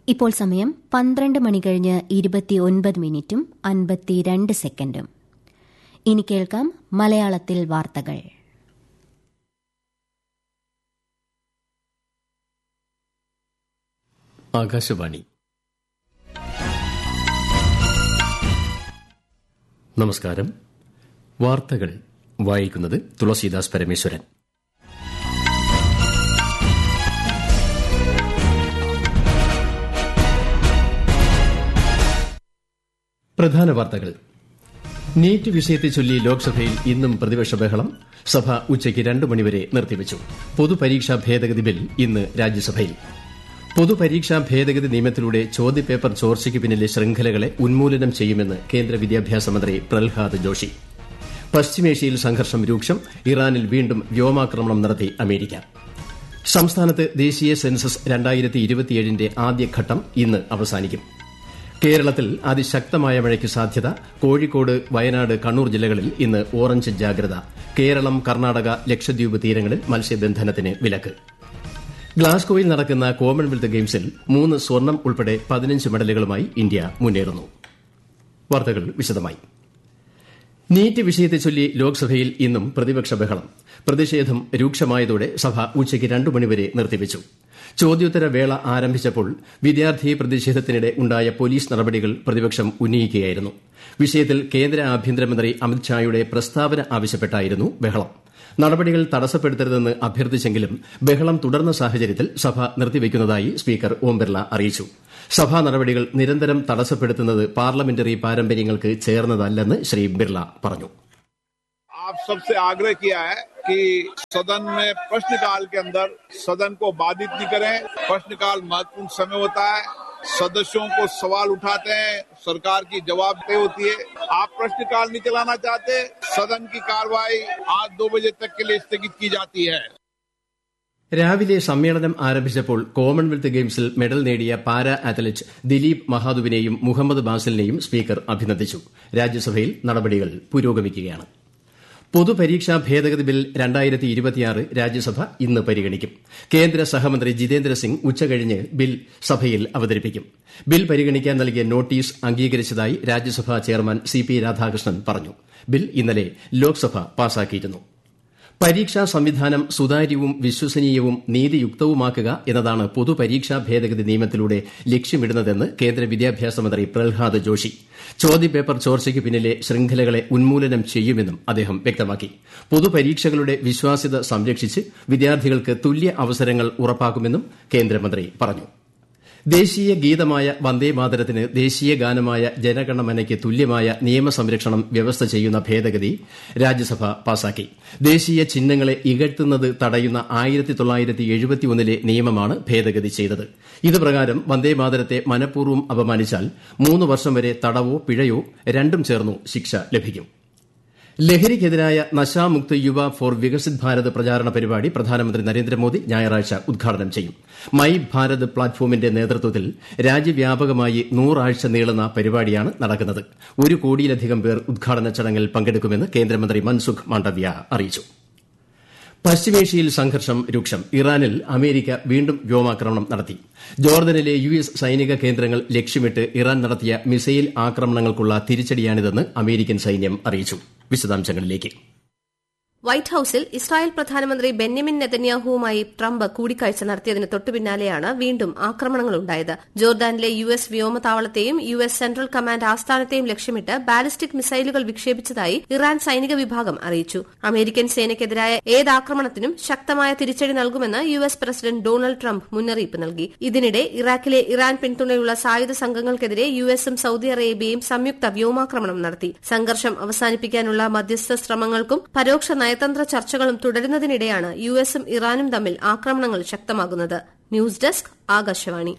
ഇപ്പോൾ സമയം പന്ത്രണ്ട് മണി കഴിഞ്ഞ് ഇരുപത്തിയൊൻപത് മിനിറ്റും അൻപത്തിരണ്ട് സെക്കൻഡും ഇനി കേൾക്കാം മലയാളത്തിൽ വാർത്തകൾ ആകാശവാണി നമസ്കാരം വാർത്തകൾ വായിക്കുന്നത് തുളസീദാസ് പരമേശ്വരൻ പ്രധാന വാർത്തകൾ നീറ്റ് വിഷയത്തെ ചൊല്ലി ലോക്സഭയിൽ ഇന്നും പ്രതിപക്ഷ ബഹളം സഭ ഉച്ചയ്ക്ക് രണ്ട് മണിവരെ നിർത്തിവച്ചു പൊതുപരീക്ഷാ ഭേദഗതി ബിൽ ഇന്ന് രാജ്യസഭയിൽ പൊതുപരീക്ഷാ ഭേദഗതി നിയമത്തിലൂടെ ചോദ്യപേപ്പർ ചോർച്ചയ്ക്ക് പിന്നിലെ ശൃംഖലകളെ ഉന്മൂലനം ചെയ്യുമെന്ന് കേന്ദ്ര വിദ്യാഭ്യാസ മന്ത്രി പ്രഹ്ലാദ് ജോഷി പശ്ചിമേഷ്യയിൽ സംഘർഷം രൂക്ഷം ഇറാനിൽ വീണ്ടും വ്യോമാക്രമണം നടത്തി അമേരിക്ക സംസ്ഥാനത്ത് ദേശീയ സെൻസസ് രണ്ടായിരത്തി ഇരുപത്തിയേഴിന്റെ ആദ്യഘട്ടം ഇന്ന് അവസാനിക്കും കേരളത്തിൽ അതിശക്തമായ മഴയ്ക്ക് സാധ്യത കോഴിക്കോട് വയനാട് കണ്ണൂർ ജില്ലകളിൽ ഇന്ന് ഓറഞ്ച് ജാഗ്രത കേരളം കർണാടക ലക്ഷദ്വീപ് തീരങ്ങളിൽ മത്സ്യബന്ധനത്തിന് വിലക്ക് ഗ്ലാസ്ഗോയിൽ നടക്കുന്ന കോമൺവെൽത്ത് ഗെയിംസിൽ മൂന്ന് സ്വർണം ഉൾപ്പെടെ പതിനഞ്ച് മെഡലുകളുമായി ഇന്ത്യ മുന്നേറുന്നു വാർത്തകൾ വിശദമായി നീറ്റ് വിഷയത്തെ ചൊല്ലി ലോക്സഭയിൽ ഇന്നും പ്രതിപക്ഷ ബഹളം പ്രതിഷേധം രൂക്ഷമായതോടെ സഭ ഉച്ചയ്ക്ക് രണ്ടു മണിവരെ നിർത്തിവച്ചു ചോദ്യോത്തര വേള ആരംഭിച്ചപ്പോൾ വിദ്യാർത്ഥി പ്രതിഷേധത്തിനിടെ ഉണ്ടായ പോലീസ് നടപടികൾ പ്രതിപക്ഷം ഉന്നയിക്കുകയായിരുന്നു വിഷയത്തിൽ കേന്ദ്ര ആഭ്യന്തരമന്ത്രി അമിത്ഷായുടെ പ്രസ്താവന ആവശ്യപ്പെട്ടായിരുന്നു ബഹളം നടപടികൾ തടസ്സപ്പെടുത്തരുതെന്ന് അഭ്യർത്ഥിച്ചെങ്കിലും ബഹളം തുടർന്ന സാഹചര്യത്തിൽ സഭ നിർത്തിവയ്ക്കുന്നതായി സ്പീക്കർ ഓം ബിർള അറിയിച്ചു സഭാ നടപടികൾ നിരന്തരം തടസ്സപ്പെടുത്തുന്നത് പാർലമെന്ററി പാരമ്പര്യങ്ങൾക്ക് ചേർന്നതല്ലെന്ന് ശ്രീ ബിർള പറഞ്ഞു आप सबसे आग्रह किया है कि सदन में प्रश्नकाल के अंदर सदन को बाधित नहीं करें प्रश्नकाल महत्वपूर्ण समय होता है सदस्यों को सवाल उठाते हैं सरकार की जवाबदेही होती है आप प्रश्नकाल नहीं चलाना चाहते सदन की कार्रवाई आज दो बजे तक के लिए स्थगित की जाती है രാവിലെ സമ്മേളനം ആരംഭിച്ചപ്പോൾ കോമൺവെൽത്ത് ഗെയിംസിൽ മെഡൽ നേടിയ പാരാ അത്ലറ്റ് ദിലീപ് മഹാദുവിനെയും മുഹമ്മദ് ബാസിലിനെയും സ്പീക്കർ അഭിനന്ദിച്ചു രാജ്യസഭയിൽ നടപടികൾ പുരോഗമിക്കുകയാണ് പൊതുപരീക്ഷാ ഭേദഗതി ബിൽ രണ്ടായിരത്തി ഇരുപത്തിയാറ് രാജ്യസഭ ഇന്ന് പരിഗണിക്കും കേന്ദ്ര സഹമന്ത്രി ജിതേന്ദ്ര സിംഗ് ഉച്ചകഴിഞ്ഞ് ബിൽ സഭയിൽ അവതരിപ്പിക്കും ബിൽ പരിഗണിക്കാൻ നൽകിയ നോട്ടീസ് അംഗീകരിച്ചതായി Rajya Sabha chairman C P Radhakrishnan പറഞ്ഞു ബിൽ ഇന്നലെ ലോക്സഭ പാസാക്കിയിരുന്നു പരീക്ഷാ സംവിധാനം സുതാര്യവും വിശ്വസനീയവും നീതിയുക്തവുമാക്കുക എന്നതാണ് പൊതുപരീക്ഷാ ഭേദഗതി നിയമത്തിലൂടെ ലക്ഷ്യമിടുന്നതെന്ന് കേന്ദ്ര വിദ്യാഭ്യാസ മന്ത്രി പ്രഹ്ലാദ് ജോഷി ചോദ്യപേപ്പർ ചോർച്ചയ്ക്ക് പിന്നിലെ ശൃംഖലകളെ ഉന്മൂലനം ചെയ്യുമെന്നും അദ്ദേഹം വ്യക്തമാക്കി പൊതുപരീക്ഷകളുടെ വിശ്വാസ്യത സംരക്ഷിച്ച് വിദ്യാർത്ഥികൾക്ക് തുല്യ അവസരങ്ങൾ ഉറപ്പാക്കുമെന്നും കേന്ദ്രമന്ത്രി പറഞ്ഞു ദേശീയ ഗീതമായ വന്ദേമാതരത്തിന് ദേശീയ ഗാനമായ ജനഗണമനയ്ക്ക് തുല്യമായ നിയമസംരക്ഷണം വ്യവസ്ഥ ചെയ്യുന്ന ഭേദഗതി രാജ്യസഭ പാസാക്കി ദേശീയ ചിഹ്നങ്ങളെ ഇകഴ്ത്തുന്നത് തടയുന്ന ആയിരത്തി തൊള്ളായിരത്തി എഴുപത്തിയൊന്നിലെ നിയമമാണ് ഭേദഗതി ചെയ്തത് ഇത് പ്രകാരം വന്ദേമാതരത്തെ മനഃപൂർവ്വം അപമാനിച്ചാൽ മൂന്ന് വർഷം വരെ തടവോ പിഴയോ രണ്ടും ചേർന്നു ശിക്ഷ ലഭിക്കും ലഹരിക്കെതിരായ നശാമുക്ത് യുവ ഫോർ വികസിത് ഭാരത് പ്രചാരണ പരിപാടി പ്രധാനമന്ത്രി നരേന്ദ്രമോദി ഞായറാഴ്ച ഉദ്ഘാടനം ചെയ്യും മൈ ഭാരത് പ്ലാറ്റ്ഫോമിന്റെ നേതൃത്വത്തിൽ രാജ്യവ്യാപകമായി നൂറാഴ്ച നീളുന്ന പരിപാടിയാണ് നടക്കുന്നത് ഒരു കോടിയിലധികം പേർ ഉദ്ഘാടന ചടങ്ങിൽ പങ്കെടുക്കുമെന്ന് കേന്ദ്രമന്ത്രി മൻസുഖ് മാണ്ഡവ്യ അറിയിച്ചു പശ്ചിമേഷ്യയിൽ സംഘർഷം രൂക്ഷം ഇറാനിൽ അമേരിക്ക വീണ്ടും വ്യോമാക്രമണം നടത്തി ജോർദനിലെ യു എസ് സൈനിക കേന്ദ്രങ്ങൾ ലക്ഷ്യമിട്ട് ഇറാൻ നടത്തിയ മിസൈൽ ആക്രമണങ്ങൾക്കുള്ള തിരിച്ചടിയാണിതെന്ന് അമേരിക്കൻ സൈന്യം അറിയിച്ചു വിശദാംശങ്ങളിലേക്ക് വൈറ്റ് ഹൌസിൽ ഇസ്രായേൽ പ്രധാനമന്ത്രി ബെന്യമിൻ നെതന്യാഹുവുമായി ട്രംപ് കൂടിക്കാഴ്ച നടത്തിയതിന് തൊട്ടുപിന്നാലെയാണ് വീണ്ടും ആക്രമണങ്ങളുണ്ടായത് ജോർദാനിലെ യു എസ് വ്യോമതാവളത്തെയും യു എസ് സെൻട്രൽ കമാൻഡ് ആസ്ഥാനത്തെയും ലക്ഷ്യമിട്ട് ബാലിസ്റ്റിക് മിസൈലുകൾ വിക്ഷേപിച്ചതായി ഇറാൻ സൈനിക വിഭാഗം അറിയിച്ചു അമേരിക്കൻ സേനയ്ക്കെതിരായ ഏത് ആക്രമണത്തിനും ശക്തമായ തിരിച്ചടി നൽകുമെന്ന് U S president Donald Trump മുന്നറിയിപ്പ് നൽകി ഇതിനിടെ ഇറാഖിലെ ഇറാൻ പിന്തുണയുള്ള സായുധ സംഘങ്ങൾക്കെതിരെ യു എസും സൌദി അറേബ്യയും സംയുക്ത വ്യോമാക്രമണം നടത്തി സംഘർഷം അവസാനിപ്പിക്കാനുള്ള മധ്യസ്ഥ ശ്രമങ്ങൾക്കും പരോക്ഷ നയതന്ത്ര ചർച്ചകളും തുടരുന്നതിനിടെയാണ് യു എസും ഇറാനും തമ്മിൽ ആക്രമണങ്ങൾ ശക്തമാകുന്നത് ന്യൂസ് ഡെസ്ക് ആകാശവാണി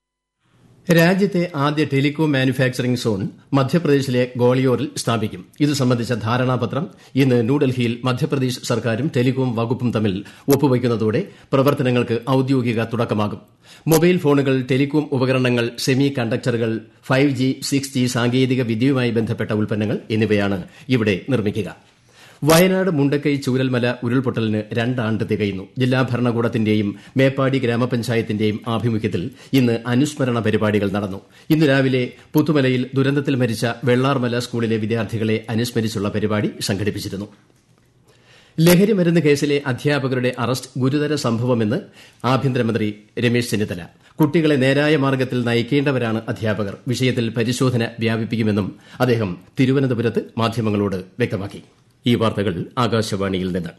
രാജ്യത്തെ ആദ്യ ടെലികോം മാനുഫാക്ചറിംഗ് സോൺ മധ്യപ്രദേശിലെ ഗോളിയോറിൽ സ്ഥാപിക്കും ഇത് സംബന്ധിച്ച ധാരണാപത്രം ഇന്ന് ന്യൂഡൽഹിയിൽ മധ്യപ്രദേശ് സർക്കാരും ടെലികോം വകുപ്പും തമ്മിൽ ഒപ്പുവയ്ക്കുന്നതോടെ പ്രവർത്തനങ്ങൾക്ക് ഔദ്യോഗിക തുടക്കമാകും മൊബൈൽ ഫോണുകൾ ടെലികോം ഉപകരണങ്ങൾ സെമി കണ്ടക്ടറുകൾ ഫൈവ് ജി സിക്സ് ജി സാങ്കേതിക വിദ്യയുമായി ബന്ധപ്പെട്ട ഉൽപ്പന്നങ്ങൾ എന്നിവയാണ് ഇവിടെ നിർമ്മിക്കുക വയനാട് മുണ്ടക്കൈ ചൂരൽമല ഉരുൾപൊട്ടലിന് രണ്ടാണ്ട് തികയുന്നു ജില്ലാ ഭരണകൂടത്തിന്റെയും മേപ്പാടി ഗ്രാമപഞ്ചായത്തിന്റെയും ആഭിമുഖ്യത്തിൽ ഇന്ന് അനുസ്മരണ പരിപാടികൾ നടന്നു ഇന്ന് രാവിലെ പുത്തുമലയിൽ ദുരന്തത്തിൽ മരിച്ച വെള്ളാർമല സ്കൂളിലെ വിദ്യാർത്ഥികളെ അനുസ്മരിച്ചുള്ള പരിപാടി സംഘടിപ്പിച്ചിരുന്നു ലഹരിമരുന്ന് കേസിലെ അധ്യാപകരുടെ അറസ്റ്റ് ഗുരുതര സംഭവമെന്ന് ആഭ്യന്തരമന്ത്രി രമേശ് ചെന്നിത്തല കുട്ടികളെ നേരായ മാർഗ്ഗത്തിൽ നയിക്കേണ്ടവരാണ് അധ്യാപകർ വിഷയത്തിൽ പരിശോധന വ്യാപിപ്പിക്കുമെന്നും അദ്ദേഹം തിരുവനന്തപുരത്ത് മാധ്യമങ്ങളോട് വ്യക്തമാക്കി ഈ വാർത്തകൾ ആകാശവാണിയിൽ നിന്ന്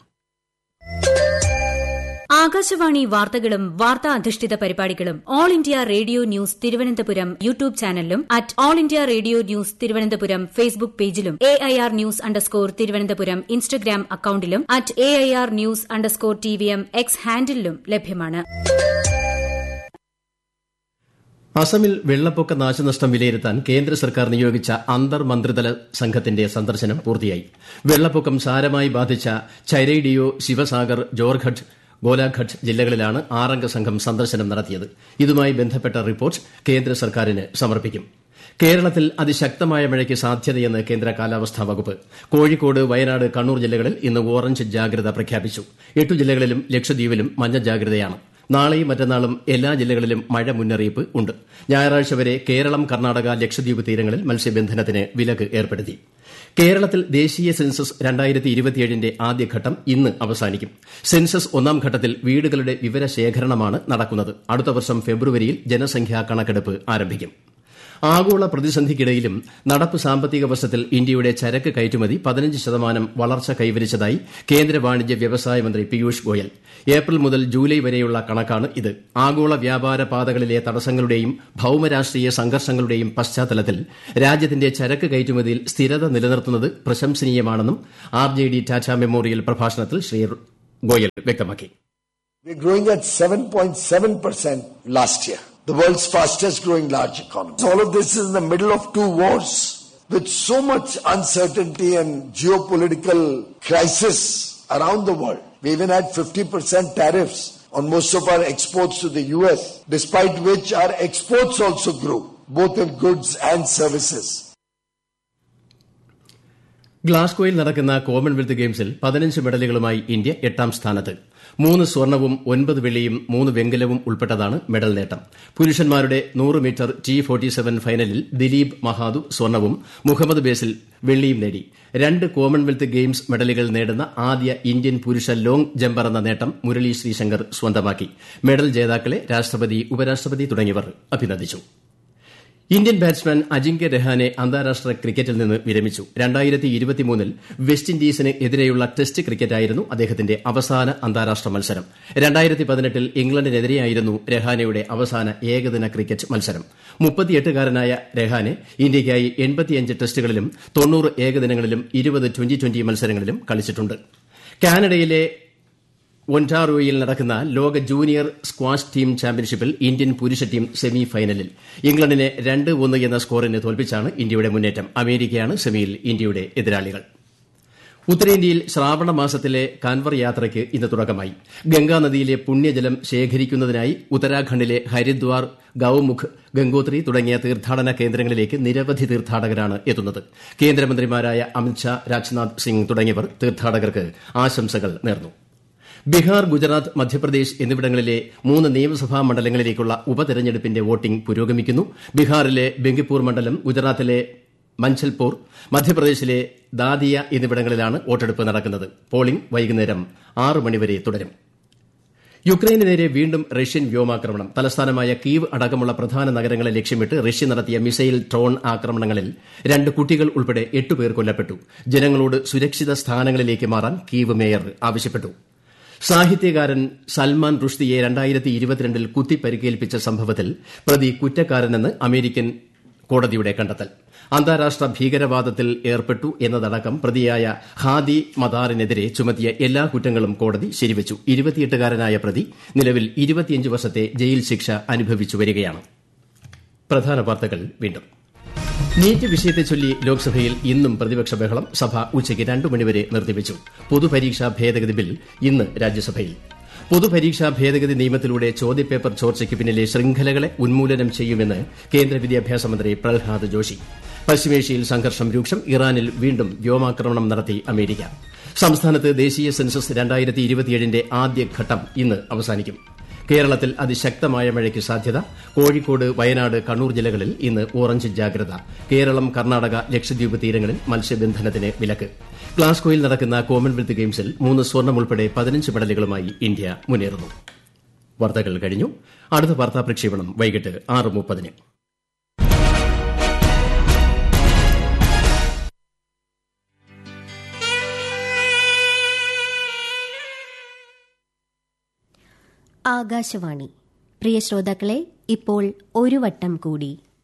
ആകാശവാണി വാർത്തകളും വാർത്താ അധിഷ്ഠിത പരിപാടികളും all India radio news Thiruvananthapuram YouTube ചാനലിലും at all India radio news Thiruvananthapuram Facebook പേജിലും A I R news underscore Thiruvananthapuram Instagram അക്കൌണ്ടിലും at A I R news underscore T V M X ഹാൻഡിലും ലഭ്യമാണ് അസമിൽ വെള്ളപ്പൊക്ക നാശനഷ്ടം വിലയിരുത്താൻ കേന്ദ്ര സർക്കാർ നിയോഗിച്ച അന്തർ മന്ത്രിതല സംഘത്തിന്റെ സന്ദർശനം പൂർത്തിയായി വെള്ളപ്പൊക്കം സാരമായി ബാധിച്ച ചൈരൈഡിയോ ശിവസാഗർ ജോർഘട്ട് ഗോലാഘട്ട് ജില്ലകളിലാണ് ആറംഗ സംഘം സന്ദർശനം നടത്തിയത് ഇതുമായി ബന്ധപ്പെട്ട റിപ്പോർട്ട് കേന്ദ്ര സർക്കാരിന് സമർപ്പിക്കും കേരളത്തിൽ അതിശക്തമായ മഴയ്ക്ക് സാധ്യതയെന്ന് കേന്ദ്ര കാലാവസ്ഥാ വകുപ്പ് കോഴിക്കോട് വയനാട് കണ്ണൂർ ജില്ലകളിൽ ഇന്ന് ഓറഞ്ച് ജാഗ്രത പ്രഖ്യാപിച്ചു എട്ടു ജില്ലകളിലും ലക്ഷദ്വീപിലും മഞ്ഞ ജാഗ്രതയാണ് നാളെയും മറ്റന്നാളും എല്ലാ ജില്ലകളിലും മഴ മുന്നറിയിപ്പ് ഉണ്ട് ഞായറാഴ്ച വരെ കേരളം കർണാടക ലക്ഷദ്വീപ് തീരങ്ങളിൽ മത്സ്യബന്ധനത്തിന് വിലക്ക് ഏർപ്പെടുത്തി കേരളത്തിൽ ദേശീയ സെൻസസ് രണ്ടായിരത്തി ഇരുപത്തിയേഴിന്റെ ആദ്യഘട്ടം ഇന്ന് അവസാനിക്കും സെൻസസ് ഒന്നാം ഘട്ടത്തിൽ വീടുകളുടെ വിവരശേഖരണമാണ് നടക്കുന്നത് അടുത്ത വർഷം ഫെബ്രുവരിയിൽ ജനസംഖ്യാ കണക്കെടുപ്പ് ആരംഭിക്കും ആഗോള പ്രതിസന്ധിക്കിടയിലും നടപ്പ് സാമ്പത്തിക വർഷത്തിൽ ഇന്ത്യയുടെ ചരക്ക് കയറ്റുമതി പതിനഞ്ച് ശതമാനം വളർച്ച കൈവരിച്ചതായി കേന്ദ്ര വാണിജ്യ വ്യവസായ മന്ത്രി പീയൂഷ് ഗോയൽ ഏപ്രിൽ മുതൽ ജൂലൈ വരെയുള്ള കണക്കാണ് ഇത് ആഗോള വ്യാപാര പാതകളിലെ തടസ്സങ്ങളുടെയും ഭൌമരാഷ്ട്രീയ സംഘർഷങ്ങളുടെയും പശ്ചാത്തലത്തിൽ രാജ്യത്തിന്റെ ചരക്ക് കയറ്റുമതിയിൽ സ്ഥിരത നിലനിർത്തുന്നത് പ്രശംസനീയമാണെന്നും R J D Tata memorial പ്രഭാഷണത്തിൽ ശ്രീ ഗോയൽ വ്യക്തമാക്കി We're growing at 7.7% last year, the world's fastest growing large economy. All of this is in the middle of two wars with so much uncertainty and geopolitical crisis around the world. We even had 50% tariffs on most of our exports to the US, despite which our exports also grew, both in goods and services. ഗ്ലാസ്ഗോയിൽ നടക്കുന്ന Commonwealth ഗെയിംസിൽ പതിനഞ്ച് മെഡലുകളുമായി India എട്ടാം സ്ഥാനത്ത് മൂന്ന് സ്വർണവും ഒൻപത് വെള്ളിയും മൂന്ന് വെങ്കലവും ഉൾപ്പെട്ടതാണ് മെഡൽ നേട്ടം പുരുഷന്മാരുടെ നൂറ് മീറ്റർ ടി ഫോർട്ടി സെവൻ ഫൈനലിൽ ദിലീപ് മഹാദു സ്വർണവും മുഹമ്മദ് ബേസിൽ വെള്ളിയും നേടി രണ്ട് കോമൺവെൽത്ത് ഗെയിംസ് മെഡലുകൾ നേടുന്ന ആദ്യ ഇന്ത്യൻ പുരുഷ ലോങ് ജമ്പർ എന്ന നേട്ടം മുരളി ശ്രീശങ്കർ സ്വന്തമാക്കി മെഡൽ ജേതാക്കളെ രാഷ്ട്രപതി ഉപരാഷ്ട്രപതി തുടങ്ങിയവർ അഭിനന്ദിച്ചു ഇന്ത്യൻ ബാറ്റ്സ്മാൻ അജിങ്ക്യ രഹാനെ അന്താരാഷ്ട്ര ക്രിക്കറ്റിൽ നിന്ന് വിരമിച്ചു ൽ വെസ്റ്റ് ഇൻഡീസിന് എതിരെയുള്ള ടെസ്റ്റ് ക്രിക്കറ്റായിരുന്നു അദ്ദേഹത്തിന്റെ അവസാന അന്താരാഷ്ട്ര മത്സരം ൽ ഇംഗ്ലണ്ടിനെതിരെയായിരുന്നു രഹാനെയുടെ അവസാന ഏകദിന ക്രിക്കറ്റ് മത്സരം മുപ്പത്തിയെട്ടുകാരനായ രഹാനെ ഇന്ത്യയ്ക്കായി എൺപത്തിയഞ്ച് ടെസ്റ്റുകളിലും തൊണ്ണൂറ് ഏകദിനങ്ങളിലും ഇരുപത് ട്വന്റി ട്വന്റി മത്സരങ്ങളിലും കളിച്ചിട്ടുണ്ട് കാനഡയിലെ ഒൻറ്റാറോയിൽ നടക്കുന്ന ലോക ജൂനിയർ സ്ക്വാഷ് ടീം ചാമ്പ്യൻഷിപ്പിൽ ഇന്ത്യൻ പുരുഷ ടീം സെമി ഫൈനലിൽ ഇംഗ്ലണ്ടിനെ രണ്ട് ഒന്ന് എന്ന സ്കോറിന് തോൽപ്പിച്ചാണ് ഇന്ത്യയുടെ മുന്നേറ്റം അമേരിക്കയാണ് സെമിയിൽ ഇന്ത്യയുടെ എതിരാളികൾ ഉത്തരേന്ത്യയിൽ ശ്രാവണ മാസത്തിലെ കാൻവർ യാത്രയ്ക്ക് ഇന്ന് തുടക്കമായി ഗംഗാനദിയിലെ പുണ്യജലം ശേഖരിക്കുന്നതിനായി ഉത്തരാഖണ്ഡിലെ ഹരിദ്വാർ ഗൌമുഖ് ഗംഗോത്രി തുടങ്ങിയ തീർത്ഥാടന കേന്ദ്രങ്ങളിലേക്ക് നിരവധി തീർത്ഥാടകരാണ് എത്തുന്നത് കേന്ദ്രമന്ത്രിമാരായ അമിത്ഷാ രാജ്നാഥ് സിംഗ് തുടങ്ങിയവർ തീർത്ഥാടകർക്ക് ആശംസകൾ നേർന്നു ബീഹാർ ഗുജറാത്ത് മധ്യപ്രദേശ് എന്നിവിടങ്ങളിലെ മൂന്ന് നിയമസഭാ മണ്ഡലങ്ങളിലേക്കുള്ള ഉപതെരഞ്ഞെടുപ്പിന്റെ വോട്ടിംഗ് പുരോഗമിക്കുന്നു ബീഹാറിലെ ബെങ്കിപ്പൂർ മണ്ഡലം ഗുജറാത്തിലെ മഞ്ചൽപൂർ മധ്യപ്രദേശിലെ ദാദിയ എന്നിവിടങ്ങളിലാണ് വോട്ടെടുപ്പ് നടക്കുന്നത് പോളിംഗ് വൈകുന്നേരം ആറ് മണിവരെ തുടരും യുക്രൈന് നേരെ വീണ്ടും റഷ്യൻ വ്യോമാക്രമണം തലസ്ഥാനമായ കീവ് അടക്കമുള്ള പ്രധാന നഗരങ്ങളെ ലക്ഷ്യമിട്ട് റഷ്യ നടത്തിയ മിസൈൽ ഡ്രോൺ ആക്രമണങ്ങളിൽ രണ്ട് കുട്ടികൾ ഉൾപ്പെടെ എട്ടുപേർ കൊല്ലപ്പെട്ടു ജനങ്ങളോട് സുരക്ഷിത സ്ഥാനങ്ങളിലേക്ക് മാറാൻ കീവ് മേയർ ആവശ്യപ്പെട്ടു സാഹിത്യകാരൻ സൽമാൻ റുഷ്ദിയെ രണ്ടായിരത്തി ഇരുപത്തിരണ്ടിൽ കുത്തിപ്പരിക്കേൽപ്പിച്ച സംഭവത്തിൽ പ്രതി കുറ്റക്കാരനെന്ന് അമേരിക്കൻ കോടതിയുടെ കണ്ടെത്തൽ അന്താരാഷ്ട്ര ഭീകരവാദത്തിൽ ഏർപ്പെട്ടു എന്നതടക്കം പ്രതിയായ ഹാദി മദാറിനെതിരെ ചുമത്തിയ എല്ലാ കുറ്റങ്ങളും കോടതി ശരിവച്ചു ഇരുപത്തിയെട്ടുകാരനായ പ്രതി നിലവിൽ ഇരുപത്തിയഞ്ച് വർഷത്തെ ജയിൽ ശിക്ഷ അനുഭവിച്ചു വരികയാണ് പ്രധാന വാർത്തകൾ വീണ്ടും നീറ്റ് വിഷയത്തെ ചൊല്ലി ലോക്സഭയിൽ ഇന്നും പ്രതിപക്ഷ ബഹളം സഭ ഉച്ചയ്ക്ക് രണ്ടു മണിവരെ നിർത്തിവച്ചു പൊതുപരീക്ഷാ ഭേദഗതി ബിൽ ഇന്ന് രാജ്യസഭയിൽ പൊതുപരീക്ഷാ ഭേദഗതി നിയമത്തിലൂടെ ചോദ്യപേപ്പർ ചോർച്ചയ്ക്ക് പിന്നിലെ ശൃംഖലകളെ ഉന്മൂലനം ചെയ്യുമെന്ന് കേന്ദ്ര വിദ്യാഭ്യാസ മന്ത്രി പ്രഹ്ലാദ് ജോഷി പശ്ചിമേഷ്യയിൽ സംഘർഷം രൂക്ഷം ഇറാനിൽ വീണ്ടും വ്യോമാക്രമണം നടത്തി അമേരിക്ക സംസ്ഥാനത്ത് ദേശീയ സെൻസസ് രണ്ടായിരത്തി ഇരുപത്തിയേഴിന്റെ ആദ്യഘട്ടം ഇന്ന് അവസാനിക്കും കേരളത്തിൽ അതിശക്തമായ മഴയ്ക്ക് സാധ്യത കോഴിക്കോട് വയനാട് കണ്ണൂർ ജില്ലകളിൽ ഇന്ന് ഓറഞ്ച് ജാഗ്രത കേരളം കർണാടക ലക്ഷദ്വീപ് തീരങ്ങളിൽ മത്സ്യബന്ധനത്തിന് വിലക്ക് ഗ്ലാസ്ഗോയിൽ നടക്കുന്ന കോമൺവെൽത്ത് ഗെയിംസിൽ മൂന്ന് സ്വർണം ഉൾപ്പെടെ പതിനഞ്ച് മെഡലുകളുമായി ഇന്ത്യ മുന്നേറുന്നു വാർത്തകൾ കഴിഞ്ഞു അടുത്ത വാർത്താ പ്രക്ഷേപണം വൈകിട്ട് ആറ് മുപ്പതിന് ആകാശവാണി പ്രിയ ശ്രോതാക്കളെ ഇപ്പോൾ ഒരു വട്ടം കൂടി